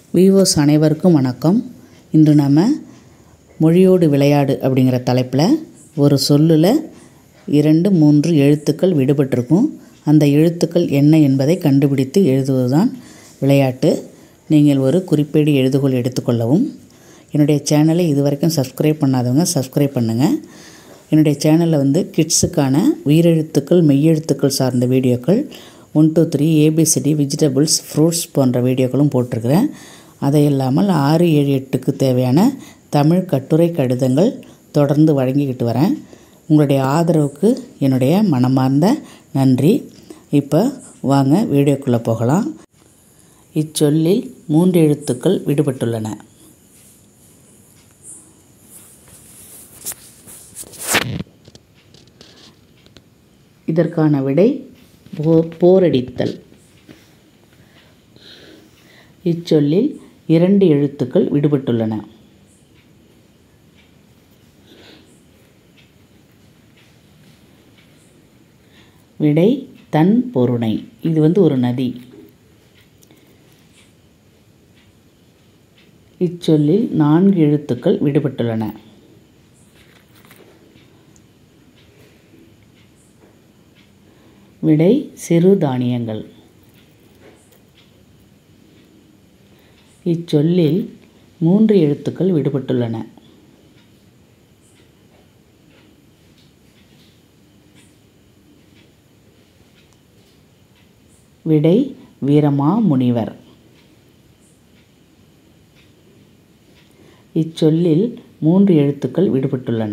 விவோஸ் அனைவருக்கும் வணக்கம் இன்று நம்ம மொழியோடு விளையாடு அப்படிங்கிற தலைப்பில் ஒரு சொல்லில் இரண்டு மூன்று எழுத்துக்கள் விடுபட்டிருக்கும் அந்த எழுத்துக்கள் என்ன என்பதை கண்டுபிடித்து எழுதுவது தான் விளையாட்டு நீங்கள் ஒரு குறிப்பேடு எழுதுகோள் எடுத்துக்கொள்ளவும் என்னுடைய சேனலை இதுவரைக்கும் சப்ஸ்கிரைப் பண்ணாதவங்க சப்ஸ்கிரைப் பண்ணுங்கள் என்னுடைய சேனலில் வந்து கிட்ஸுக்கான உயிரெழுத்துக்கள் மெய்யெழுத்துக்கள் சார்ந்த வீடியோக்கள் one two three A B C D vegetables fruits போன்ற வீடியோக்களும் போட்டிருக்கிறேன் அதை இல்லாமல் ஆறு ஏழு எட்டுக்கு தேவையான தமிழ் கட்டுரை கடிதங்கள் தொடர்ந்து வழங்கிக்கிட்டு வரேன் உங்களுடைய ஆதரவுக்கு என்னுடைய மனமார்ந்த நன்றி இப்போ வாங்க வீடியோக்குள்ளே போகலாம் இச்சொல்லில் மூன்று எழுத்துக்கள் விடுபட்டுள்ளன இதற்கான விடை போ போரடித்தல் இச்சொல்லில் இரண்டு எழுத்துக்கள் விடுபட்டுள்ளன விடை தன் பொருணை இது வந்து ஒரு நதி இச்சொல்லில் நான்கு எழுத்துக்கள் விடுபட்டுள்ளன விடை சிறு தானியங்கள் இச்சொல்லில் மூன்று எழுத்துக்கள் விடுபட்டுள்ளன விடை வீரமா முனிவர் இச்சொல்லில் மூன்று எழுத்துக்கள் விடுபட்டுள்ளன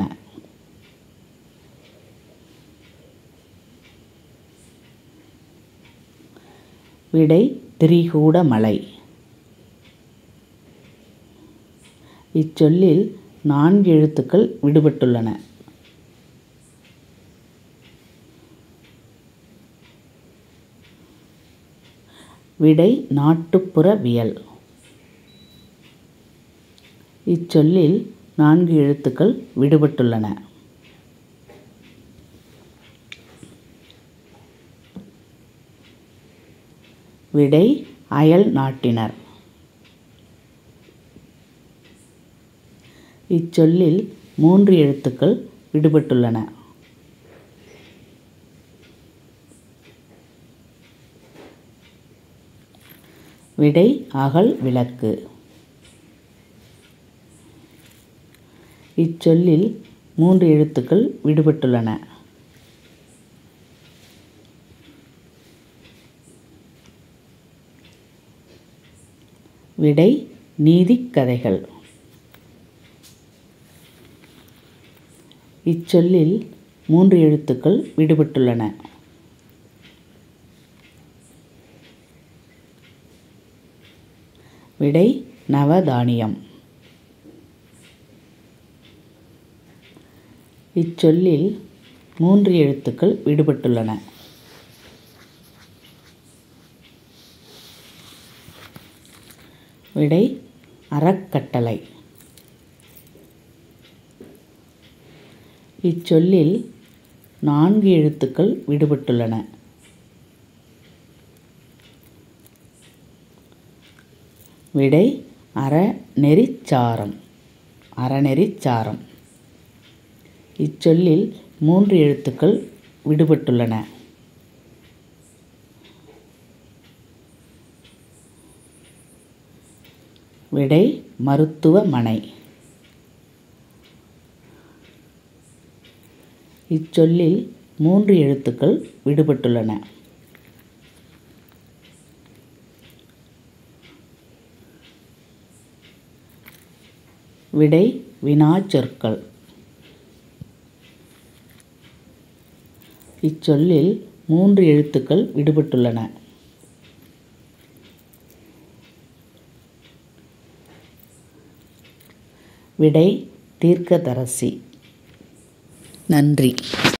விடை திரிகூட மலை இச்சொல்லில் நான்கு எழுத்துக்கள் விடுபட்டுள்ளன விடை நாட்டுப்புறவியல் இச்சொல்லில் நான்கு எழுத்துக்கள் விடுபட்டுள்ளன விடை அயல் நாட்டினர் இச்சொல்லில் மூன்று எழுத்துக்கள் விடுபட்டுள்ளன விடை அகல் விளக்கு இச்சொல்லில் மூன்று எழுத்துக்கள் விடுபட்டுள்ளன விடை நீதிக்கதைகள் இச்சொல்லில் மூன்று எழுத்துக்கள் விடுபட்டுள்ளன விடை நவதானியம் இச்சொல்லில் மூன்று எழுத்துக்கள் விடுபட்டுள்ளன விடை அறக்கட்டளை இச்சொல்லில் நான்கு எழுத்துக்கள் விடுபட்டுள்ளன விடை அறநெறிச்சாரம் அறநெறிச்சாரம் இச்சொல்லில் மூன்று எழுத்துக்கள் விடுபட்டுள்ளன விடை மருத்துவமனை இச்சொல்லில் மூன்று எழுத்துக்கள் விடுபட்டுள்ளன விடை வினாச்சொற்கள் இச்சொல்லில் மூன்று எழுத்துக்கள் விடுபட்டுள்ளன விடை தீர்க்கதரசி நன்றி